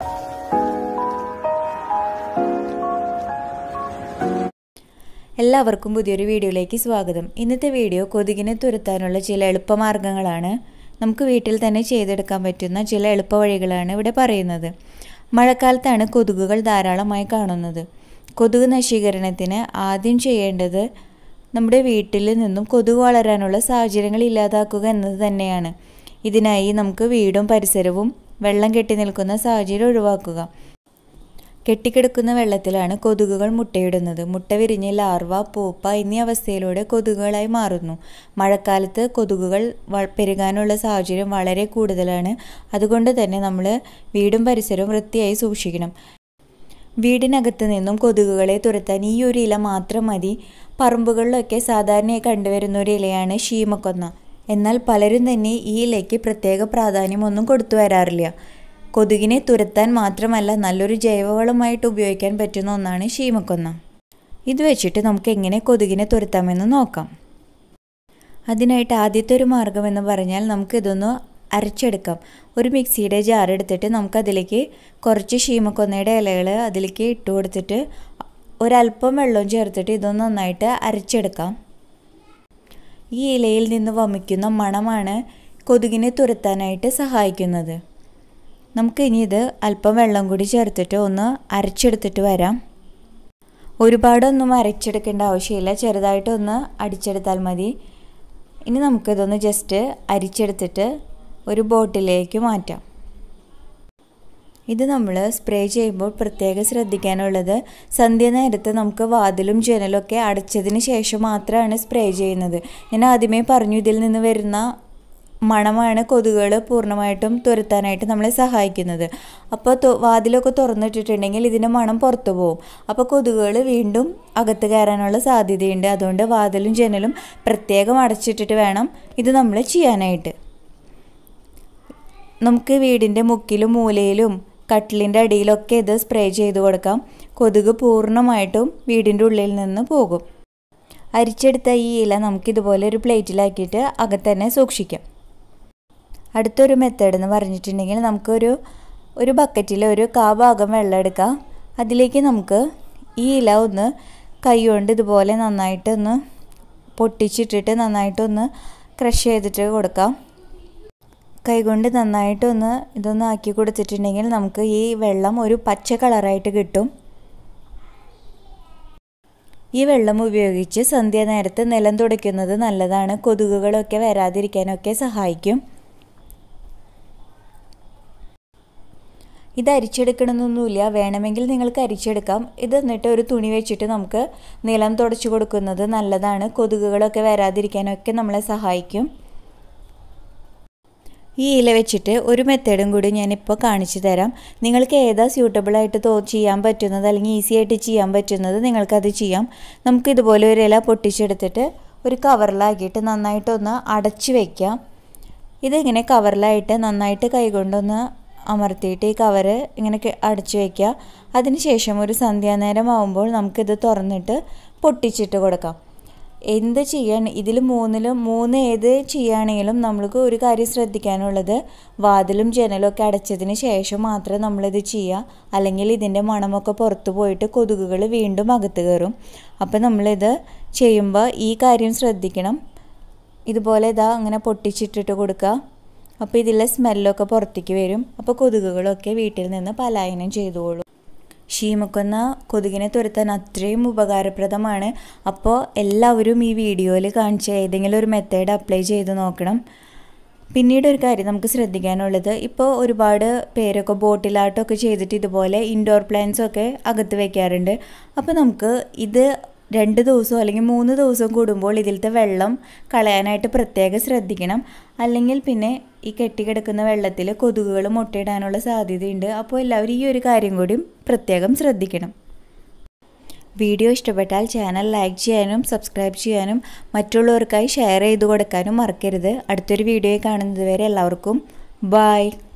എല്ലാവർക്കും പുതിയൊരു വീഡിയോയിലേക്ക് സ്വാഗതം ഇന്നത്തെ വീഡിയോ കൊതുകിനെ തുരത്താനുള്ള ചില എളുപ്പമാർഗ്ഗങ്ങളാണ് നമുക്ക് വീട്ടിൽ തന്നെ ചെയ്തെടുക്കാൻ പറ്റുന്ന ചില എളുപ്പ വഴികളാണ് ഇവിടെ പറയുന്നത് മഴക്കാലത്താണ് കൊതുകുകൾ ധാരാളമായി കാണുന്നത് കൊതുക് നശീകരണത്തിന് ആദ്യം ചെയ്യേണ്ടത് നമ്മുടെ വീട്ടിൽ നിന്നും കൊതുക് വളരാനുള്ള സാഹചര്യങ്ങൾ ഇല്ലാതാക്കുക എന്നത് തന്നെയാണ് ഇതിനായി നമുക്ക് വീടും പരിസരവും വെള്ളം കെട്ടി നിൽക്കുന്ന സാഹചര്യം ഒഴിവാക്കുക കെട്ടിക്കിടക്കുന്ന വെള്ളത്തിലാണ് കൊതുകുകൾ മുട്ടയിടുന്നത് മുട്ട വിരിഞ്ഞ് ലാർവ പൂപ്പ എന്നീ അവസ്ഥയിലൂടെ കൊതുകുകളായി മാറുന്നു മഴക്കാലത്ത് കൊതുകുകൾ പെരുകാനുള്ള സാഹചര്യം വളരെ കൂടുതലാണ് അതുകൊണ്ട് തന്നെ നമ്മൾ വീടും പരിസരവും വൃത്തിയായി സൂക്ഷിക്കണം വീടിനകത്ത് നിന്നും കൊതുകുകളെ തുരത്താൻ ഈ ഒരു ഇല മാത്രം മതി പറമ്പുകളിലൊക്കെ സാധാരണയായി കണ്ടുവരുന്ന ഒരു ഇലയാണ് ശീമക്കൊന്ന എന്നാൽ പലരും തന്നെ ഈ ഇലയ്ക്ക് പ്രത്യേക പ്രാധാന്യമൊന്നും കൊടുത്തു വരാറില്ല കൊതുകിനെ തുരത്താൻ മാത്രമല്ല നല്ലൊരു ജൈവവളമായിട്ട് ഉപയോഗിക്കാൻ പറ്റുന്ന ഒന്നാണ് ശീമക്കൊന്ന ഇത് വെച്ചിട്ട് നമുക്ക് എങ്ങനെ കൊതുകിനെ തുരത്താമെന്ന് നോക്കാം അതിനായിട്ട് ആദ്യത്തെ ഒരു മാർഗം എന്ന് പറഞ്ഞാൽ നമുക്ക് ഇതൊന്ന് അരച്ചെടുക്കാം ഒരു മിക്സിയുടെ ജാർ എടുത്തിട്ട് നമുക്കതിലേക്ക് കുറച്ച് ശീമക്കൊന്നയുടെ ഇലകൾ അതിലേക്ക് ഇട്ട് കൊടുത്തിട്ട് ഒരല്പം വെള്ളവും ചേർത്തിട്ട് ഇതൊന്ന് നന്നായിട്ട് അരച്ചെടുക്കാം ഈ ഇലയിൽ നിന്ന് വമിക്കുന്ന മണമാണ് കൊതുകിനെ തുരത്താനായിട്ട് സഹായിക്കുന്നത് നമുക്ക് ഇനി ഇത് അല്പം വെള്ളം കൂടി ചേർത്തിട്ട് ഒന്ന് അരച്ചെടുത്തിട്ട് വരാം ഒരുപാടൊന്നും അരച്ചെടുക്കേണ്ട ആവശ്യമില്ല ചെറുതായിട്ടൊന്ന് അടിച്ചെടുത്താൽ മതി ഇനി നമുക്കിതൊന്ന് ജസ്റ്റ് അരിച്ചെടുത്തിട്ട് ഒരു ബോട്ടിലേക്ക് മാറ്റാം ഇത് നമ്മൾ സ്പ്രേ ചെയ്യുമ്പോൾ പ്രത്യേകം ശ്രദ്ധിക്കാനുള്ളത് സന്ധ്യ നേരത്ത് നമുക്ക് വാതിലും ജനലൊക്കെ അടച്ചതിന് ശേഷം മാത്രമാണ് സ്പ്രേ ചെയ്യുന്നത് ഞാൻ ആദ്യമേ പറഞ്ഞു ഇതിൽ നിന്ന് വരുന്ന മണമാണ് കൊതുകുകൾ പൂർണ്ണമായിട്ടും തുരത്താനായിട്ട് നമ്മളെ സഹായിക്കുന്നത് അപ്പോൾ വാതിലൊക്കെ തുറന്നിട്ടിട്ടുണ്ടെങ്കിൽ ഇതിൻ്റെ മണം പുറത്തു പോകും അപ്പോൾ കൊതുകുകൾ വീണ്ടും അകത്ത് കയറാനുള്ള സാധ്യതയുണ്ട് അതുകൊണ്ട് വാതിലും ജനലും പ്രത്യേകം അടച്ചിട്ടിട്ട് വേണം ഇത് നമ്മൾ ചെയ്യാനായിട്ട് നമുക്ക് വീടിൻ്റെ മുക്കിലും മൂലയിലും കട്ടിലിൻ്റെ അടിയിലൊക്കെ ഇത് സ്പ്രേ ചെയ്ത് കൊടുക്കാം കൊതുക് പൂർണ്ണമായിട്ടും വീടിൻ്റെ ഉള്ളിൽ നിന്ന് പോകും അരിച്ചെടുത്ത ഈ ഇല നമുക്കിതുപോലെ ഒരു പ്ലേറ്റിലാക്കിയിട്ട് അകത്തന്നെ സൂക്ഷിക്കാം അടുത്തൊരു മെത്തേഡ് എന്ന് പറഞ്ഞിട്ടുണ്ടെങ്കിൽ നമുക്കൊരു ഒരു ബക്കറ്റിൽ ഒരു കാ ഭാഗം വെള്ളം എടുക്കാം അതിലേക്ക് നമുക്ക് ഈ ഇല ഒന്ന് കൈ കൊണ്ട് ഇതുപോലെ നന്നായിട്ട് ഒന്ന് പൊട്ടിച്ചിട്ടിട്ട് നന്നായിട്ടൊന്ന് ക്രഷ് ചെയ്തിട്ട് കൊടുക്കാം കൈകൊണ്ട് നന്നായിട്ടൊന്ന് ഇതൊന്ന് ആക്കി കൊടുത്തിട്ടുണ്ടെങ്കിൽ നമുക്ക് ഈ വെള്ളം ഒരു പച്ച കളറായിട്ട് കിട്ടും ഈ വെള്ളം ഉപയോഗിച്ച് സന്ധ്യ നേരത്ത് നിലം തുടയ്ക്കുന്നത് നല്ലതാണ് കൊതുകുകളൊക്കെ വരാതിരിക്കാനൊക്കെ സഹായിക്കും ഇത് അരിച്ചെടുക്കണമെന്നൊന്നുമില്ല വേണമെങ്കിൽ നിങ്ങൾക്ക് അരിച്ചെടുക്കാം ഇത് എന്നിട്ട് ഒരു തുണി വെച്ചിട്ട് നമുക്ക് നിലം തുടച്ചു കൊടുക്കുന്നത് നല്ലതാണ് കൊതുകുകളൊക്കെ വരാതിരിക്കാനൊക്കെ നമ്മളെ സഹായിക്കും ഈ ഇല വെച്ചിട്ട് ഒരു മെത്തേഡും കൂടി ഞാനിപ്പോൾ കാണിച്ചു തരാം നിങ്ങൾക്ക് ഏതാ സ്യൂട്ടബിളായിട്ട് തോ ചെയ്യാൻ പറ്റുന്നത് അല്ലെങ്കിൽ ഈസി ആയിട്ട് ചെയ്യാൻ പറ്റുന്നത് നിങ്ങൾക്കത് ചെയ്യാം നമുക്ക് ഇതുപോലെ ഒരു ഇല പൊട്ടിച്ചെടുത്തിട്ട് ഒരു കവറിലാക്കിയിട്ട് നന്നായിട്ടൊന്ന് അടച്ച് വയ്ക്കാം ഇതിങ്ങനെ കവറിലായിട്ട് നന്നായിട്ട് കൈകൊണ്ടൊന്ന് അമർത്തിയിട്ട് ഈ കവറ് ഇങ്ങനെ അടച്ചു വയ്ക്കുക അതിനുശേഷം ഒരു സന്ധ്യാനേരം ആകുമ്പോൾ നമുക്കിത് തുറന്നിട്ട് പൊട്ടിച്ചിട്ട് കൊടുക്കാം എന്ത് ചെയ്യാൻ ഇതിൽ മൂന്നിലും മൂന്ന് ഏത് ചെയ്യുകയാണെങ്കിലും നമ്മൾക്ക് ഒരു കാര്യം ശ്രദ്ധിക്കാനുള്ളത് വാതിലും ജനലും ഒക്കെ അടച്ചതിന് ശേഷം മാത്രമേ നമ്മളിത് ചെയ്യുക അല്ലെങ്കിൽ ഇതിൻ്റെ മണമൊക്കെ പുറത്തു പോയിട്ട് കൊതുകുകൾ വീണ്ടും അകത്ത് കയറും അപ്പോൾ നമ്മളിത് ചെയ്യുമ്പോൾ ഈ കാര്യം ശ്രദ്ധിക്കണം ഇതുപോലെ ഇതാ അങ്ങനെ പൊട്ടിച്ചിട്ടിട്ട് കൊടുക്കുക അപ്പോൾ ഇതിലെ സ്മെല്ലൊക്കെ പുറത്തേക്ക് വരും അപ്പോൾ കൊതുകുകളൊക്കെ വീട്ടിൽ നിന്ന് പലായനം ചെയ്തോളും ഷീമക്കൊന്ന കൊതുകിനെ തുരത്താൻ അത്രയും ഉപകാരപ്രദമാണ് അപ്പോൾ എല്ലാവരും ഈ വീഡിയോയിൽ കാണിച്ച ഏതെങ്കിലും ഒരു മെത്തേഡ് അപ്ലൈ ചെയ്ത് നോക്കണം പിന്നീട് ഒരു കാര്യം നമുക്ക് ശ്രദ്ധിക്കാനുള്ളത് ഇപ്പോൾ ഒരുപാട് പേരൊക്കെ ബോട്ടിലാട്ടമൊക്കെ ചെയ്തിട്ട് ഇതുപോലെ ഇൻഡോർ പ്ലാന്റ്സ് ഒക്കെ അകത്ത് വെക്കാറുണ്ട് അപ്പോൾ നമുക്ക് ഇത് രണ്ട് ദിവസവും അല്ലെങ്കിൽ മൂന്ന് ദിവസം കൂടുമ്പോൾ ഇതിലത്തെ വെള്ളം കളയാനായിട്ട് പ്രത്യേകം ശ്രദ്ധിക്കണം അല്ലെങ്കിൽ പിന്നെ ഈ കെട്ടിക്കിടക്കുന്ന വെള്ളത്തിൽ കൊതുകുകൾ മുട്ടയിടാനുള്ള സാധ്യതയുണ്ട് അപ്പോൾ എല്ലാവരും ഈ ഒരു കാര്യം കൂടി പ്രത്യേകം ശ്രദ്ധിക്കണം വീഡിയോ ഇഷ്ടപ്പെട്ടാൽ ചാനൽ ലൈക്ക് ചെയ്യാനും സബ്സ്ക്രൈബ് ചെയ്യാനും മറ്റുള്ളവർക്കായി ഷെയർ ചെയ്ത് കൊടുക്കാനും മറക്കരുത് അടുത്തൊരു വീഡിയോ കാണുന്നത് വരെ എല്ലാവർക്കും ബായ്